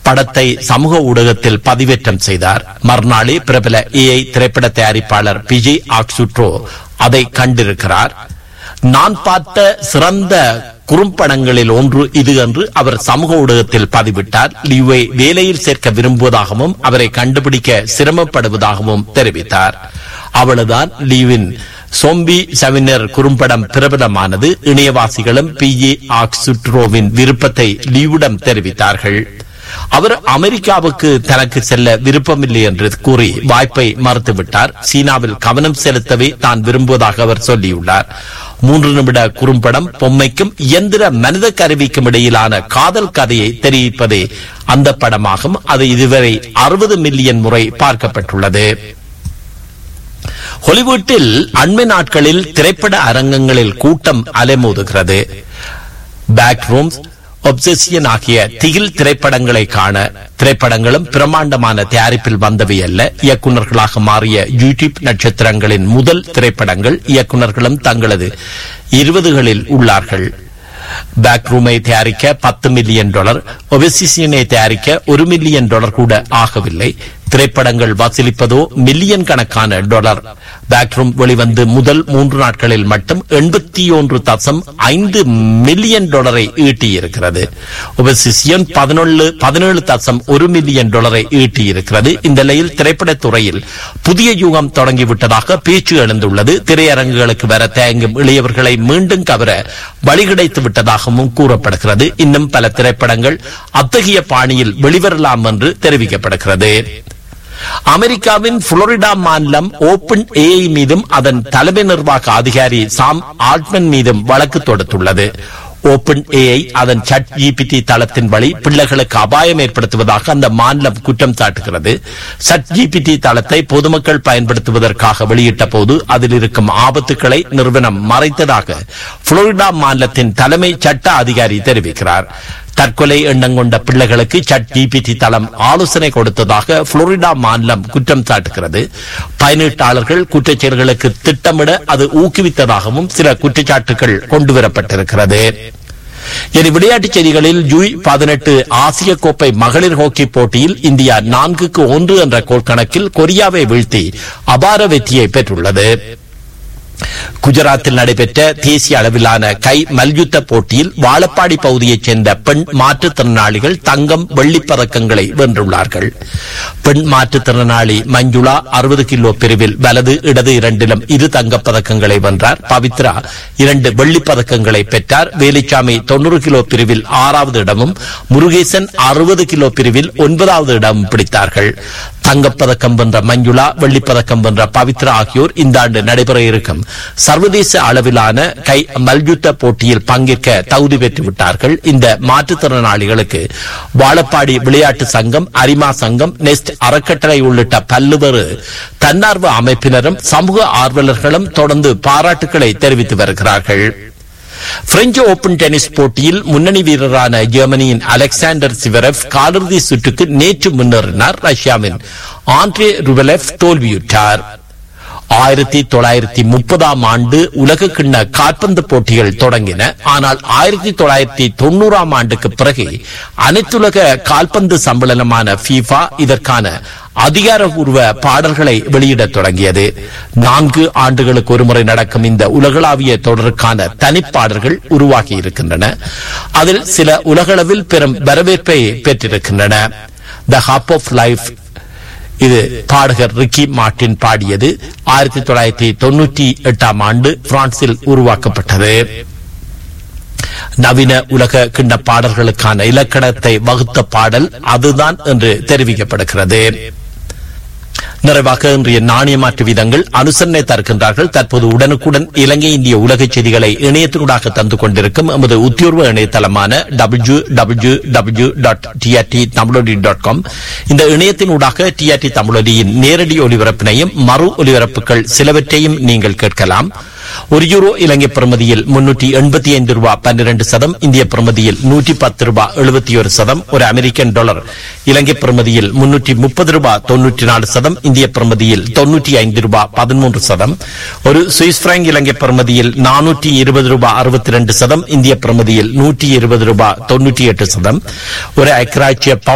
படத்தை சமூக ஊடகத்தில் பதிவேற்றம் செய்தார் மறுநாளே பிரபல ஏஐ திரைப்பட தயாரிப்பாளர் பிஜி ஆக்சுட்ரோ அதை கண்டிருக்கிறார் நான் பார்த்த சிறந்த குறும்படங்களில் ஒன்று இது என்று அவர் சமூக ஊடகத்தில் பதிவிட்டார் லியூவை வேலையில் சேர்க்க விரும்புவதாகவும் அவரை கண்டுபிடிக்க சிரமப்படுவதாகவும் தெரிவித்தார் அவ்வளவுதான் லீவின் சோம்பி சவினர் குறும்படம் பிரபலமானது இணையவாசிகளும் பி ஏ ஆக்சுட்ரோவின் விருப்பத்தை லீவிடம் தெரிவித்தார்கள் அவர் அமெரிக்காவுக்கு தனக்கு செல்ல விருப்பமில்லை என்று கூறி வாய்ப்பை மறுத்துவிட்டார் சீனாவில் கவனம் செலுத்தவே தான் விரும்புவதாக அவர் சொல்லியுள்ளார் மூன்று நிமிட குறும்படம் பொம்மைக்கும் இயந்திர மனித கருவிக்கும் இடையிலான காதல் கதையை தெரிவிப்பதே அந்த படமாகும் அது இதுவரை அறுபது மில்லியன் முறை பார்க்கப்பட்டுள்ளது ஹாலிவுட்டில் அண்மை நாட்களில் திரைப்பட அரங்கங்களில் கூட்டம் அலைமோதுகிறது பேக் ரூம்ஸ் ஒப்செசியன் ஆகிய திகில் திரைப்படங்களை காண திரைப்படங்களும் பிரமாண்டமான தயாரிப்பில் வந்தவை அல்ல இயக்குநர்களாக மாறிய யூடியூப் நட்சத்திரங்களின் முதல் திரைப்படங்கள் இயக்குநர்களும் தங்களது இருபதுகளில் உள்ளார்கள் பேக் ரூமை தயாரிக்க பத்து மில்லியன் டாலர் ஒபெசிசியனை தயாரிக்க ஒரு மில்லியன் டாலர் கூட ஆகவில்லை திரைப்படங்கள் வசூலிப்பதோ மில்லியன் கணக்கான டாலர் பேக்ரூம் வெளிவந்து முதல் மூன்று நாட்களில் மட்டும் எண்பத்தி ஒன்று தசம் ஐந்து மில்லியன் டாலரை ஈட்டியிருக்கிறது ஒபசிசியன் பதினொன்று பதினேழு தசம் ஒரு மில்லியன் டாலரை ஈட்டியிருக்கிறது இந்த நிலையில் திரைப்படத் துறையில் புதிய யுகம் தொடங்கிவிட்டதாக பேச்சு எழுந்துள்ளது திரையரங்குகளுக்கு வர தயங்கும் இளையவர்களை மீண்டும் கவர வழி கிடைத்து விட்டதாகவும் கூறப்படுகிறது இன்னும் பல திரைப்படங்கள் அத்தகைய பாணியில் வெளிவரலாம் என்று தெரிவிக்கப்படுகிறது அமெரிக்காவின் புளோரிடா மாநிலம் ஓபன் ஏஐ மீதும் அதன் தலைமை நிர்வாக அதிகாரி சாம் ஆல்ட்மன் மீதும் வழக்கு தொடுத்துள்ளது ஓபன் ஏஐ அதன் சட் ஜிபிடி தளத்தின் வழி பிள்ளைகளுக்கு அபாயம் ஏற்படுத்துவதாக அந்த மாநிலம் குற்றம் சாட்டுகிறது சட் ஜிபிடி தளத்தை பொதுமக்கள் பயன்படுத்துவதற்காக வெளியிட்ட போது அதில் இருக்கும் ஆபத்துக்களை நிறுவனம் மறைத்ததாக புளோரிடா மாநிலத்தின் தலைமை சட்ட அதிகாரி தெரிவிக்கிறார் தற்கொலை எண்ணம் கொண்ட பிள்ளைகளுக்கு சட் ஜிபிடி தளம் ஆலோசனை கொடுத்ததாக புளோரிடா மாநிலம் குற்றம் சாட்டுகிறது பயனீட்டாளர்கள் குற்றச்செயல்களுக்கு திட்டமிட அது ஊக்குவித்ததாகவும் சில குற்றச்சாட்டுகள் கொண்டுவரப்பட்டிருக்கிறது இனி விளையாட்டுச் செய்திகளில் ஜூய் பதினெட்டு ஆசிய கோப்பை மகளிர் ஹாக்கி போட்டியில் இந்தியா நான்குக்கு ஒன்று என்ற கோல் கணக்கில் கொரியாவை வீழ்த்தி அபார வெற்றியை பெற்றுள்ளது குஜராத்தில் நடைபெற்ற தேசிய அளவிலான கை மல்யுத்த போட்டியில் வாழப்பாடி பகுதியைச் சேர்ந்த பெண் மாற்றுத்திறனாளிகள் தங்கம் வெள்ளிப் பதக்கங்களை வென்றுள்ளார்கள் பெண் மாற்றுத்திறனாளி மஞ்சுளா அறுபது கிலோ பிரிவில் வலது இடது இரண்டிலும் இரு தங்கப் பதக்கங்களை வென்றார் பவித்ரா இரண்டு வெள்ளிப் பதக்கங்களை பெற்றார் வேலுச்சாமி தொண்ணூறு கிலோ பிரிவில் ஆறாவது இடமும் முருகேசன் அறுபது கிலோ பிரிவில் ஒன்பதாவது இடமும் பிடித்தார்கள் தங்கப்பதக்கம் வென்ற மஞ்சுளா வெள்ளிப்பதக்கம் வென்ற பவித்ரா ஆகியோர் இந்த ஆண்டு நடைபெற இருக்கும் சர்வதேச அளவிலான கை மல்யுத்த போட்டியில் பங்கேற்க தகுதி பெற்று விட்டார்கள் இந்த மாற்றுத்திறனாளிகளுக்கு வாழப்பாடி விளையாட்டு சங்கம் அரிமா சங்கம் நெஸ்ட் அறக்கட்டளை உள்ளிட்ட பல்வேறு தன்னார்வ அமைப்பினரும் சமூக ஆர்வலர்களும் தொடர்ந்து பாராட்டுக்களை தெரிவித்து வருகிறார்கள் பிரெஞ்சு ஓபன் டென்னிஸ் போட்டியில் முன்னணி வீரரான ஜெர்மனியின் அலெக்சாண்டர் சிவரெவ் காலிறுதி சுற்றுக்கு நேற்று முன்னேறினார் ரஷ்யாவின் ஆண்ட்ரே ருவலெவ் தோல்வியுற்றார் ஆயிரத்தி தொள்ளாயிரத்தி முப்பதாம் ஆண்டு உலக கிண்ண காற்பந்து போட்டிகள் தொடங்கின ஆனால் ஆயிரத்தி தொள்ளாயிரத்தி தொண்ணூறாம் ஆண்டுக்கு பிறகு அனைத்துலக கால்பந்து சம்மேளனமான ஃபீஃபா இதற்கான அதிகாரப்பூர்வ பாடல்களை வெளியிடத் தொடங்கியது நான்கு ஆண்டுகளுக்கு ஒருமுறை நடக்கும் இந்த உலகளாவிய தொடருக்கான தனிப்பாடல்கள் உருவாகி இருக்கின்றன அதில் சில உலகளவில் பெரும் வரவேற்பை பெற்றிருக்கின்றன த ஹாப் ஆஃப் லைஃப் இது பாடகர் ரிக்கி மார்டின் பாடியது ஆயிரத்தி தொள்ளாயிரத்தி தொண்ணூற்றி எட்டாம் ஆண்டு பிரான்சில் உருவாக்கப்பட்டது நவீன உலக கிண்ண பாடல்களுக்கான இலக்கணத்தை வகுத்த பாடல் அதுதான் என்று தெரிவிக்கப்படுகிறது நிறைவாக இன்றைய நாணய மாற்று வீதங்கள் அனுசரணை தருகின்றார்கள் தற்போது உடனுக்குடன் இலங்கை இந்திய உலக செய்திகளை இணையத்தினூடாக தந்து கொண்டிருக்கும் எமது உத்தியோர்வ இணையதளமான W W W dot TRT Tamiloli dot com இந்த இணையத்தினூடாக டிஆர்டி தமிழொலியின் நேரடி ஒலிபரப்பினையும் மறு ஒலிபரப்புகள் சிலவற்றையும் நீங்கள் கேட்கலாம் ஒரு யூரோ இலங்கை பிரமதியில் முன்னூற்றி எண்பத்தி ஐந்து ரூபாய் பன்னிரண்டு சதம் இந்திய பிரமதியில் நூற்றி பத்து ரூபாய் எழுபத்தி ஒரு சதம் ஒரு அமெரிக்கன் டாலர் இலங்கை பிரமதியில் முன்னூற்றி முப்பது ரூபாய் தொன்னூற்றி நாலு சதம் இந்திய பிரமதியில் தொன்னூற்றி ஐந்து ரூபாய் பதிமூன்று சதம் ஒரு சுவிஸ் பிராங்க் இலங்கை பிரமதியில் நானூற்றி இருபது ரூபாய் அறுபத்தி ரெண்டு சதம் இந்திய பிரமதியில் நூற்றி இருபது ரூபாய் தொன்னூற்றி எட்டு சதம் ஒரு ஐக்கிராட்சிய